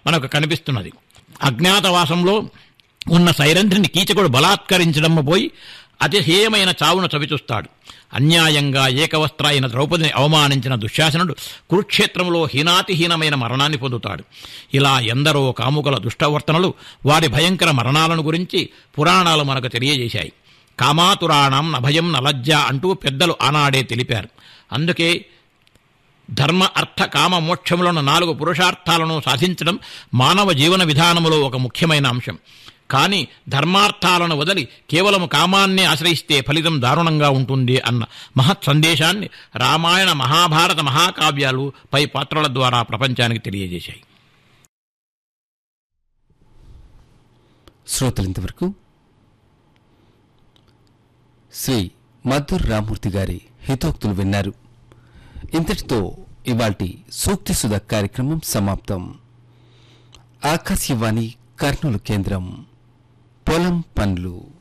మనకు కనిపిస్తున్నది అజ్ఞాతవాసంలో ఉన్న సైరంధ్రిని కీచకుడు బలాత్కరించడం పోయి అతిహేయమైన చావును చవిచూస్తాడు అన్యాయంగా ఏకవస్త్ర అయిన ద్రౌపదిని అవమానించిన దుశ్శాసనుడు కురుక్షేత్రంలో హీనాతిహీనమైన మరణాన్ని పొందుతాడు ఇలా ఎందరో కాముకుల దుష్టవర్తనలు వారి భయంకర మరణాలను గురించి పురాణాలు మనకు తెలియజేశాయి కామాతురాణం నభయం నలజ్జ అంటూ పెద్దలు ఆనాడే తెలిపారు అందుకే ధర్మ అర్థ కామ మోక్షములను నాలుగు పురుషార్థాలను సాధించడం మానవ జీవన విధానములో ఒక ముఖ్యమైన అంశం కానీ ధర్మార్థాలను వదిలి కేవలం కామాన్నే ఆశ్రయిస్తే ఫలితం దారుణంగా ఉంటుంది అన్న మహత్ సందేశాన్ని రామాయణ మహాభారత మహాకావ్యాలు పై పాత్రల ద్వారా ప్రపంచానికి తెలియజేశాయి శ్రోతలు ఇంతవరకు శ్రీ మధుర్ రామూర్తి గారి హితోక్తులు విన్నారు ఇంతటితో ఇవాల్టి సూక్తి సుధ కార్యక్రమం సమాప్తం ఆకాశవాణి కర్నూలు కేంద్రం పొలం పనులు